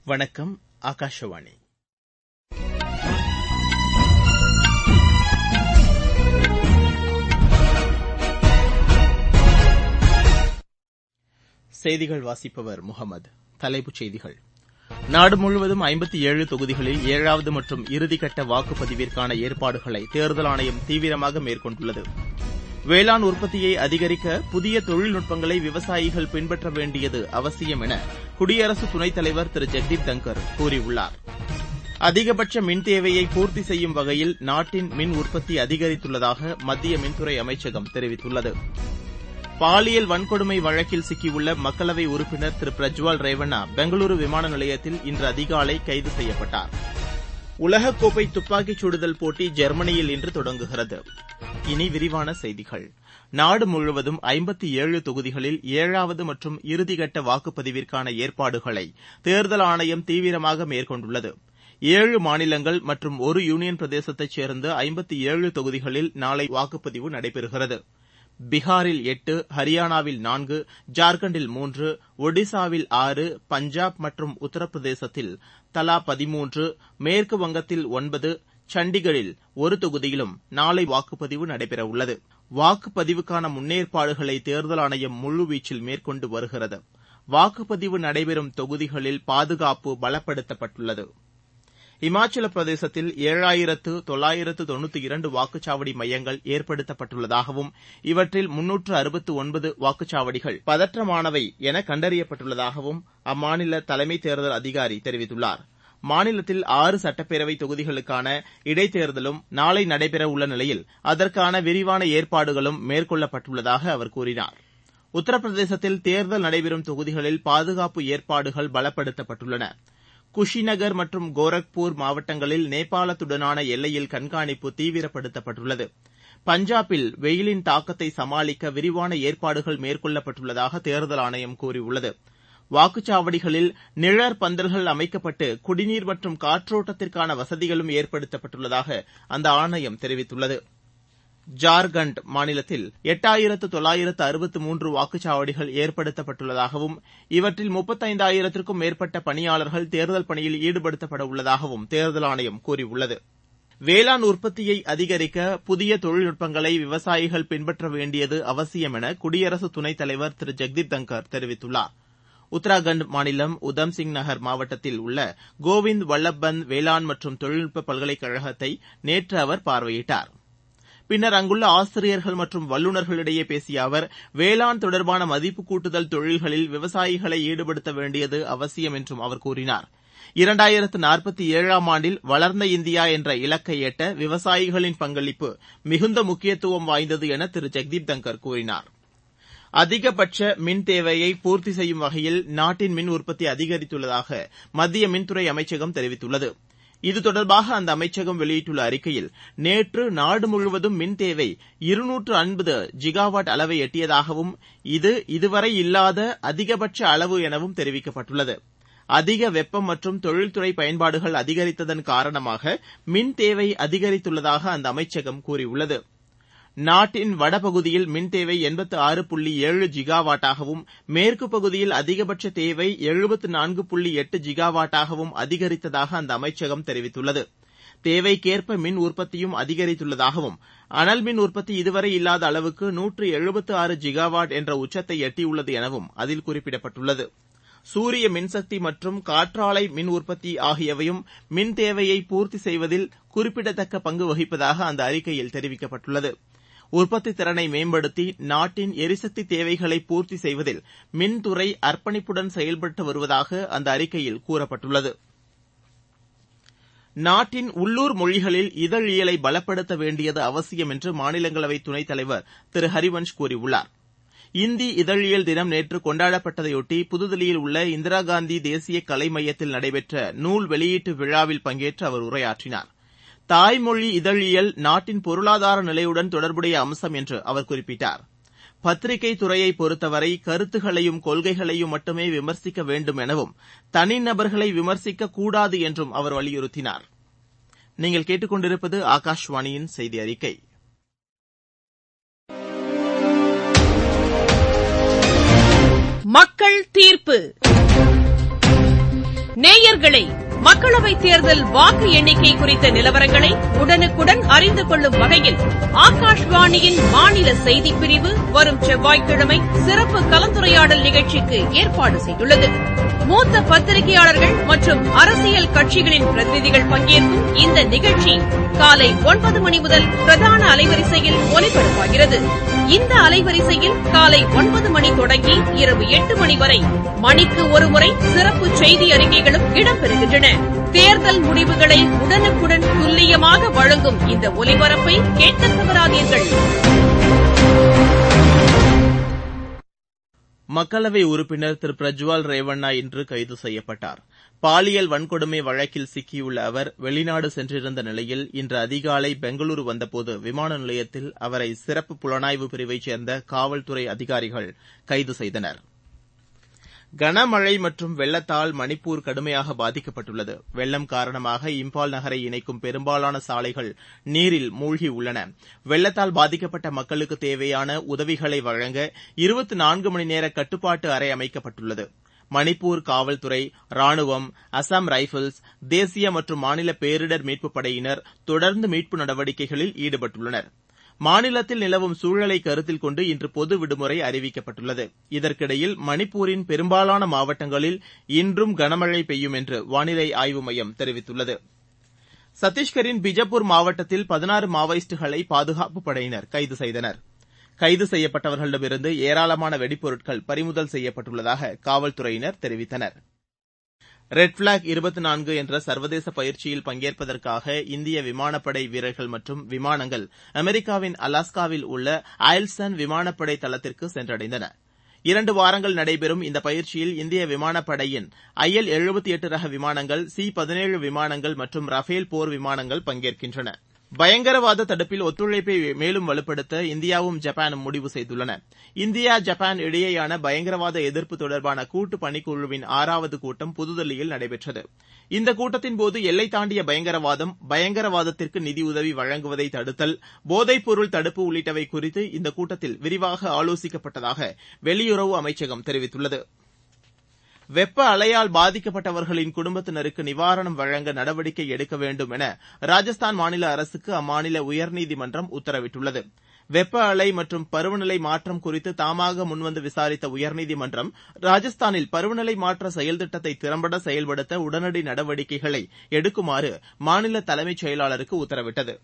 வணக்கம் ஆகாஷவாணி செய்திகள் வாசிப்பவர் முகமது தலைப்புச் செய்திகள் நாடு முழுவதும் ஐம்பத்தி ஏழு தொகுதிகளில் ஏழாவது மற்றும் இறுதிக்கட்ட வாக்குப்பதிவிற்கான ஏற்பாடுகளை தேர்தல் ஆணையம் தீவிரமாக மேற்கொண்டுள்ளது வேளாண் உற்பத்தியை அதிகரிக்க புதிய தொழில்நுட்பங்களை விவசாயிகள் பின்பற்ற வேண்டியது அவசியம் என குடியரசு துணைத் தலைவர் திரு ஜெக்தீப் தங்கர் கூறியுள்ளார் அதிகபட்ச மின் தேவையை பூர்த்தி செய்யும் வகையில் நாட்டின் மின் உற்பத்தி அதிகரித்துள்ளதாக மத்திய மின்துறை அமைச்சகம் தெரிவித்துள்ளது பாலியல் வன்கொடுமை வழக்கில் சிக்கியுள்ள மக்களவை உறுப்பினர் திரு பிரஜ்வால் ரேவண்ணா பெங்களூரு விமான நிலையத்தில் இன்று அதிகாலை கைது செய்யப்பட்டார் உலகக்கோப்பை துப்பாக்கிச் சுடுதல் போட்டி ஜெர்மனியில் இன்று தொடங்குகிறது இனி விரிவான செய்திகள் நாடு முழுவதும் ஐம்பத்தி ஏழு தொகுதிகளில் ஏழாவது மற்றும் இறுதிக்கட்ட வாக்குப்பதிவிற்கான ஏற்பாடுகளை தேர்தல் ஆணையம் தீவிரமாக மேற்கொண்டுள்ளது ஏழு மாநிலங்கள் மற்றும் ஒரு யூனியன் பிரதேசத்தைச் சேர்ந்த ஐம்பத்தி ஏழு தொகுதிகளில் நாளை வாக்குப்பதிவு நடைபெறுகிறது பீகாரில் எட்டு ஹரியானாவில் நான்கு ஜார்க்கண்டில் மூன்று ஒடிசாவில் ஆறு பஞ்சாப் மற்றும் உத்தரப்பிரதேசத்தில் தலா பதிமூன்று மேற்கு வங்கத்தில் ஒன்பது சண்டிகரில் ஒரு தொகுதியிலும் நாளை வாக்குப்பதிவு நடைபெறவுள்ளது வாக்குப்பதிவுக்கான முன்னேற்பாடுகளை தேர்தல் ஆணையம் முழுவீச்சில் மேற்கொண்டு வருகிறது வாக்குப்பதிவு நடைபெறும் தொகுதிகளில் பாதுகாப்பு பலப்படுத்தப்பட்டுள்ளது இமாச்சல பிரதேசத்தில் ஏழாயிரத்து தொள்ளாயிரத்து தொண்ணூத்தி இரண்டு வாக்குச்சாவடி மையங்கள் ஏற்படுத்தப்பட்டுள்ளதாகவும் இவற்றில் முன்னூற்று அறுபத்து ஒன்பது வாக்குச்சாவடிகள் பதற்றமானவை என கண்டறியப்பட்டுள்ளதாகவும் அம்மாநில தலைமை தேர்தல் அதிகாரி தெரிவித்துள்ளார் மாநிலத்தில் ஆறு சட்டப்பேரவை தொகுதிகளுக்கான இடைத்தேர்தலும் நாளை நடைபெறவுள்ள நிலையில் அதற்கான விரிவான ஏற்பாடுகளும் மேற்கொள்ளப்பட்டுள்ளதாக அவர் கூறினார் உத்தரப்பிரதேசத்தில் தேர்தல் நடைபெறும் தொகுதிகளில் பாதுகாப்பு ஏற்பாடுகள் பலப்படுத்தப்பட்டுள்ளன குஷிநகர் மற்றும் கோரக்பூர் மாவட்டங்களில் நேபாளத்துடனான எல்லையில் கண்காணிப்பு தீவிரப்படுத்தப்பட்டுள்ளது பஞ்சாபில் வெயிலின் தாக்கத்தை சமாளிக்க விரிவான ஏற்பாடுகள் மேற்கொள்ளப்பட்டுள்ளதாக தேர்தல் ஆணையம் கூறியுள்ளது வாக்குச்சாவடிகளில் நிழற் பந்தல்கள் அமைக்கப்பட்டு குடிநீர் மற்றும் காற்றோட்டத்திற்கான வசதிகளும் ஏற்படுத்தப்பட்டுள்ளதாக அந்த ஆணையம் தெரிவித்துள்ளது ஜார்க்கண்ட் மாநிலத்தில் எட்டாயிரத்து தொள்ளாயிரத்து அறுபத்து மூன்று வாக்குச்சாவடிகள் ஏற்படுத்தப்பட்டுள்ளதாகவும் இவற்றில் முப்பத்தைந்தாயிரத்திற்கும் மேற்பட்ட பணியாளர்கள் தேர்தல் பணியில் ஈடுபடுத்தப்பட உள்ளதாகவும் தேர்தல் ஆணையம் கூறியுள்ளது வேளாண் உற்பத்தியை அதிகரிக்க புதிய தொழில்நுட்பங்களை விவசாயிகள் பின்பற்ற வேண்டியது அவசியம் என குடியரசு துணைத் தலைவர் திரு ஜெக்தீப் தங்கர் தெரிவித்துள்ளார் உத்தராகண்ட் மாநிலம் உதம்சிங் நகர் மாவட்டத்தில் உள்ள கோவிந்த் வல்லப் பந்த் வேளாண் மற்றும் தொழில்நுட்ப பல்கலைக்கழகத்தை நேற்று அவர் பார்வையிட்டார் பின்னர் அங்குள்ள ஆசிரியர்கள் மற்றும் வல்லுநர்களிடையே பேசிய அவர் வேளாண் தொடர்பான மதிப்பு கூட்டுதல் தொழில்களில் விவசாயிகளை ஈடுபடுத்த வேண்டியது அவசியம் என்றும் அவர் கூறினார் இரண்டாயிரத்து நாற்பத்தி ஏழாம் ஆண்டில் வளர்ந்த இந்தியா என்ற இலக்கை எட்ட விவசாயிகளின் பங்களிப்பு மிகுந்த முக்கியத்துவம் வாய்ந்தது என திரு ஜெக்தீப் தங்கர் கூறினார் அதிகபட்ச மின் தேவையை பூர்த்தி செய்யும் வகையில் நாட்டின் மின் உற்பத்தி அதிகரித்துள்ளதாக மத்திய மின்துறை அமைச்சகம் தெரிவித்துள்ளது இது தொடர்பாக அந்த அமைச்சகம் வெளியிட்டுள்ள அறிக்கையில் நேற்று நாடு முழுவதும் மின் தேவை இருநூற்று ஐம்பது ஜிகாவாட் அளவை எட்டியதாகவும் இது இதுவரை இல்லாத அதிகபட்ச அளவு எனவும் தெரிவிக்கப்பட்டுள்ளது அதிக வெப்பம் மற்றும் தொழில்துறை பயன்பாடுகள் அதிகரித்ததன் காரணமாக மின் தேவை அதிகரித்துள்ளதாக அந்த அமைச்சகம் கூறியுள்ளது நாட்டின் வடபகுதியில் மின் தேவை எண்பத்து ஆறு புள்ளி ஏழு ஜிகாவாட்டாகவும் மேற்கு பகுதியில் அதிகபட்ச தேவை எழுபத்து நான்கு புள்ளி எட்டு ஜிகாவாட்டாகவும் அதிகரித்ததாக அந்த அமைச்சகம் தெரிவித்துள்ளது தேவைக்கேற்ப மின் உற்பத்தியும் அதிகரித்துள்ளதாகவும் அனல் மின் உற்பத்தி இதுவரை இல்லாத அளவுக்கு நூற்று எழுபத்து ஆறு ஜிகாவாட் என்ற உச்சத்தை எட்டியுள்ளது எனவும் அதில் குறிப்பிடப்பட்டுள்ளது சூரிய மின்சக்தி மற்றும் காற்றாலை மின் உற்பத்தி ஆகியவையும் மின் தேவையை பூர்த்தி செய்வதில் குறிப்பிடத்தக்க பங்கு வகிப்பதாக அந்த அறிக்கையில் தெரிவிக்கப்பட்டுள்ளது உற்பத்தி திறனை மேம்படுத்தி நாட்டின் எரிசக்தி தேவைகளை பூர்த்தி செய்வதில் மின்துறை அர்ப்பணிப்புடன் செயல்பட்டு வருவதாக அந்த அறிக்கையில் கூறப்பட்டுள்ளது நாட்டின் உள்ளூர் மொழிகளில் இதழியலை பலப்படுத்த வேண்டியது அவசியம் என்று மாநிலங்களவை துணைத் தலைவர் திரு ஹரிவன்ஷ் கூறியுள்ளார் இந்தி இதழியல் தினம் நேற்று கொண்டாடப்பட்டதையொட்டி புதுதில்லியில் உள்ள இந்திரா காந்தி தேசிய கலை மையத்தில் நடைபெற்ற நூல் வெளியீட்டு விழாவில் பங்கேற்று அவர் உரையாற்றினார் தாய்மொழி இதழியல் நாட்டின் பொருளாதார நிலையுடன் தொடர்புடைய அம்சம் என்று அவர் குறிப்பிட்டார் பத்திரிகை துறையை பொறுத்தவரை கருத்துகளையும் கொள்கைகளையும் மட்டுமே விமர்சிக்க வேண்டும் எனவும் தனிநபர்களை விமர்சிக்க கூடாது என்றும் அவர் வலியுறுத்தினார் நீங்கள் கேட்டுக்கொண்டிருப்பது ஆகாஷவாணியின் செய்தி அறிக்கை மக்கள் தீர்ப்பு நேயர்களே மக்களவைத் தேர்தல் வாக்கு எண்ணிக்கை குறித்த நிலவரங்களை உடனுக்குடன் அறிந்து கொள்ளும் வகையில் ஆகாஷ்வாணியின் மாநில செய்திப் பிரிவு வரும் செவ்வாய்க்கிழமை சிறப்பு கலந்துரையாடல் நிகழ்ச்சிக்கு ஏற்பாடு செய்துள்ளது மூத்த பத்திரிகையாளர்கள் மற்றும் அரசியல் கட்சிகளின் பிரதிநிதிகள் பங்கேற்கும் இந்த நிகழ்ச்சி காலை ஒன்பது மணி முதல் பிரதான அலைவரிசையில் ஒலிபரப்பாகிறது இந்த அலைவரிசையில் காலை ஒன்பது மணி தொடங்கி இரவு எட்டு மணி வரை மணிக்கு ஒருமுறை சிறப்பு செய்தி அறிக்கைகளும் இடம்பெறுகின்றன தேர்தல் முடிவுகளை உடனுக்குடன் துல்லியமாக வழங்கும் இந்த ஒலிபரப்பை கேட்க தவறாதீர்கள் மக்களவை உறுப்பினர் திரு பிரஜ்வால் ரேவண்ணா இன்று கைது செய்யப்பட்டார் பாலியல் வன்கொடுமை வழக்கில் சிக்கியுள்ள அவர் வெளிநாடு சென்றிருந்த நிலையில் இன்று அதிகாலை பெங்களூரு வந்தபோது விமான நிலையத்தில் அவரை சிறப்பு புலனாய்வு பிரிவைச் சேர்ந்த காவல்துறை அதிகாரிகள் கைது செய்தனர் கனமழை மற்றும் வெள்ளத்தால் மணிப்பூர் கடுமையாக பாதிக்கப்பட்டுள்ளது வெள்ளம் காரணமாக இம்பால் நகரை இணைக்கும் பெரும்பாலான சாலைகள் நீரில் மூழ்கியுள்ளன வெள்ளத்தால் பாதிக்கப்பட்ட மக்களுக்கு தேவையான உதவிகளை வழங்க இருபத்தி நான்கு மணி நேர கட்டுப்பாட்டு அறை அமைக்கப்பட்டுள்ளது மணிப்பூர் காவல்துறை ராணுவம் அசாம் ரைபிள்ஸ் தேசிய மற்றும் மாநில பேரிடர் மீட்புப் படையினர் தொடர்ந்து மீட்பு நடவடிக்கைகளில் ஈடுபட்டுள்ளனர் மாநிலத்தில் நிலவும் சூழலை கருத்தில் கொண்டு இன்று பொது விடுமுறை அறிவிக்கப்பட்டுள்ளது இதற்கிடையில் மணிப்பூரின் பெரும்பாலான மாவட்டங்களில் இன்றும் கனமழை பெய்யும் என்று வானிலை ஆய்வு மையம் தெரிவித்துள்ளது சத்தீஸ்கரின் பிஜப்பூர் மாவட்டத்தில் பதினாறு மாவோயிஸ்டுகளை பாதுகாப்புப் படையினர் கைது செய்தனர் கைது செய்யப்பட்டவர்களிடமிருந்து ஏராளமான வெடிப்பொருட்கள் பறிமுதல் செய்யப்பட்டுள்ளதாக காவல்துறையினர் தெரிவித்தனர் ரெட் பிளாக் இருபத்தி நான்கு என்ற சர்வதேச பயிற்சியில் பங்கேற்பதற்காக இந்திய விமானப்படை வீரர்கள் மற்றும் விமானங்கள் அமெரிக்காவின் அலாஸ்காவில் உள்ள ஆயில்சன் விமானப்படை தளத்திற்கு சென்றடைந்தன இரண்டு வாரங்கள் நடைபெறும் இந்த பயிற்சியில் இந்திய விமானப்படையின் ஐ எல் எழுபத்தி எட்டு ரக விமானங்கள் சி பதினேழு விமானங்கள் மற்றும் ரஃபேல் போர் விமானங்கள் பங்கேற்கின்றன பயங்கரவாத தடுப்பில் ஒத்துழைப்பை மேலும் வலுப்படுத்த இந்தியாவும் ஜப்பானும் முடிவு செய்துள்ளன இந்தியா ஜப்பான் இடையேயான பயங்கரவாத எதிர்ப்பு தொடர்பான கூட்டு பணிக்குழுவின் ஆறாவது கூட்டம் புதுதில்லியில் நடைபெற்றது இந்த கூட்டத்தின்போது எல்லை தாண்டிய பயங்கரவாதம் பயங்கரவாதத்திற்கு நிதியுதவி வழங்குவதை தடுத்தல் போதைப் பொருள் தடுப்பு உள்ளிட்டவை குறித்து இந்த கூட்டத்தில் விரிவாக ஆலோசிக்கப்பட்டதாக வெளியுறவு அமைச்சகம் தெரிவித்துள்ளது வெப்ப அலையால் பாதிக்கப்பட்டவர்களின் குடும்பத்தினருக்கு நிவாரணம் வழங்க நடவடிக்கை எடுக்க வேண்டும் என ராஜஸ்தான் மாநில அரசுக்கு அம்மாநில உயர்நீதிமன்றம் உத்தரவிட்டுள்ளது வெப்ப அலை மற்றும் பருவநிலை மாற்றம் குறித்து தாமாக முன்வந்து விசாரித்த உயர்நீதிமன்றம் ராஜஸ்தானில் பருவநிலை மாற்ற செயல் திட்டத்தை திறம்பட செயல்படுத்த உடனடி நடவடிக்கைகளை எடுக்குமாறு மாநில தலைமைச் செயலாளருக்கு உத்தரவிட்டது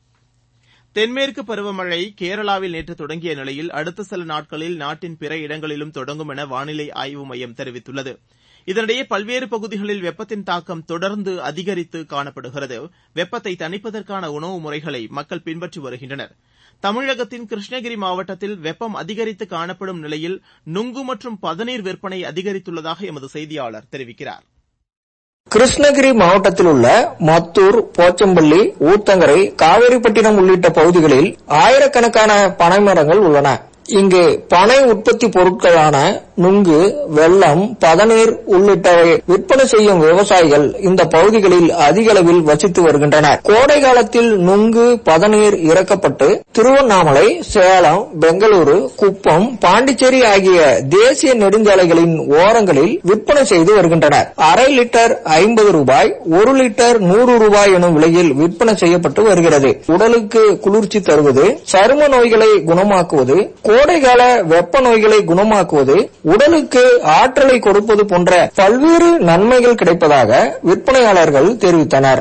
தென்மேற்கு பருவமழை கேரளாவில் நேற்று தொடங்கிய நிலையில் அடுத்த சில நாட்களில் நாட்டின் பிற இடங்களிலும் தொடங்கும் என வானிலை ஆய்வு மையம் தெரிவித்துள்ளது இதனிடையே பல்வேறு பகுதிகளில் வெப்பத்தின் தாக்கம் தொடர்ந்து அதிகரித்து காணப்படுகிறது வெப்பத்தை தணிப்பதற்கான உணவு முறைகளை மக்கள் பின்பற்றி வருகின்றனர் தமிழகத்தின் கிருஷ்ணகிரி மாவட்டத்தில் வெப்பம் அதிகரித்து காணப்படும் நிலையில் நுங்கு மற்றும் பதநீர் விற்பனை அதிகரித்துள்ளதாக எமது செய்தியாளர் தெரிவிக்கிறார் கிருஷ்ணகிரி மாவட்டத்தில் உள்ள மத்தூர் போச்சம்பள்ளி ஊத்தங்கரை காவேரிப்பட்டினம் உள்ளிட்ட பகுதிகளில் ஆயிரக்கணக்கான பனைமரங்கள் உள்ளன இங்கு பனை உற்பத்தி பொருட்களான நுங்கு வெல்லம் பதநீர் உள்ளிட்டவை விற்பனை செய்யும் விவசாயிகள் இந்த பகுதிகளில் அதிக அளவில் வசித்து வருகின்றனர் கோடை காலத்தில் நுங்கு பதநீர் இறக்கப்பட்டு திருவண்ணாமலை சேலம் பெங்களூரு குப்பம் பாண்டிச்சேரி ஆகிய தேசிய நெடுஞ்சாலைகளின் ஓரங்களில் விற்பனை செய்து வருகின்றனர் அரை லிட்டர் ஐம்பது ரூபாய் ஒரு லிட்டர் நூறு ரூபாய் எனும் விலையில் விற்பனை செய்யப்பட்டு வருகிறது உடலுக்கு குளிர்ச்சி தருவது சரும நோய்களை குணமாக்குவது கோடைகால வெப்ப நோய்களை குணமாக்குவது உடலுக்கு ஆற்றலை கொடுப்பது போன்ற பல்வேறு நன்மைகள் கிடைப்பதாக விற்பனையாளர்கள் தெரிவித்தனர்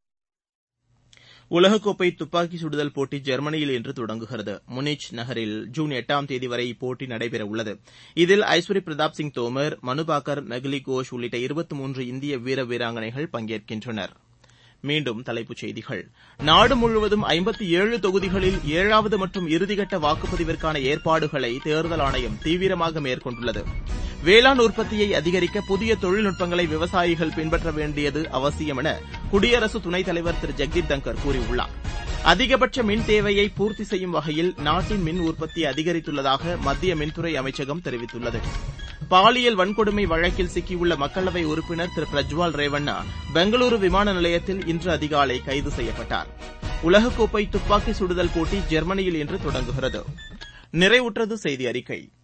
உலகக்கோப்பை துப்பாக்கி சுடுதல் போட்டி ஜெர்மனியில் இன்று தொடங்குகிறது முனிச் நகரில் ஜூன் எட்டாம் தேதி வரை இப்போட்டி நடைபெறவுள்ளது இதில் ஐஸ்வரி பிரதாப் சிங் தோமர் மனுபாக்கர் மெகுலி கோஷ் உள்ளிட்ட இருபத்தி மூன்று இந்திய வீர வீராங்கனைகள் பங்கேற்கின்றனர் மீண்டும் தலைப்புச் செய்திகள் நாடு முழுவதும் ஐம்பத்தி ஏழு தொகுதிகளில் ஏழாவது மற்றும் இறுதிக்கட்ட வாக்குப்பதிவிற்கான ஏற்பாடுகளை தேர்தல் ஆணையம் தீவிரமாக மேற்கொண்டுள்ளது வேளாண் உற்பத்தியை அதிகரிக்க புதிய தொழில்நுட்பங்களை விவசாயிகள் பின்பற்ற வேண்டியது அவசியம் என குடியரசு துணைத் தலைவர் திரு ஜெக்தீப் தங்கர் கூறியுள்ளார் அதிகபட்ச மின் தேவையை பூர்த்தி செய்யும் வகையில் நாட்டின் மின் உற்பத்தி அதிகரித்துள்ளதாக மத்திய மின்துறை அமைச்சகம் தெரிவித்துள்ளது பாலியல் வன்கொடுமை வழக்கில் சிக்கியுள்ள மக்களவை உறுப்பினர் திரு பிரஜ்வால் ரேவண்ணா பெங்களூரு விமான நிலையத்தில் இன்று அதிகாலை கைது செய்யப்பட்டார் உலகக்கோப்பை துப்பாக்கி சுடுதல் போட்டி ஜெர்மனியில் இன்று தொடங்குகிறது நிறைவுற்றது செய்தி அறிக்கை